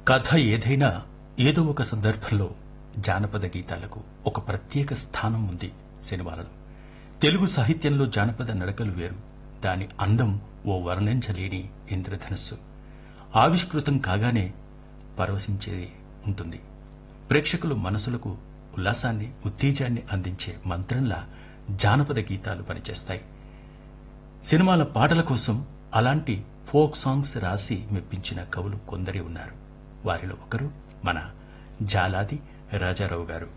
కథ ఏదైనా ఏదో ఒక సందర్భంలో జానపద గీతాలకు ఒక ప్రత్యేక స్థానం ఉంది సినిమాలలో తెలుగు సాహిత్యంలో జానపద నడకలు వేరు దాని అందం ఓ వర్ణించలేని ఇంద్రధనస్సు ఆవిష్కృతం కాగానే పరవశించేది ఉంటుంది ప్రేక్షకుల మనసులకు ఉల్లాసాన్ని ఉత్తేజాన్ని అందించే మంత్రంలా జానపద గీతాలు పనిచేస్తాయి సినిమాల పాటల కోసం అలాంటి ఫోక్ సాంగ్స్ రాసి మెప్పించిన కవులు కొందరే ఉన్నారు వారిలో ఒకరు మన జాలాది రాజారావు గారు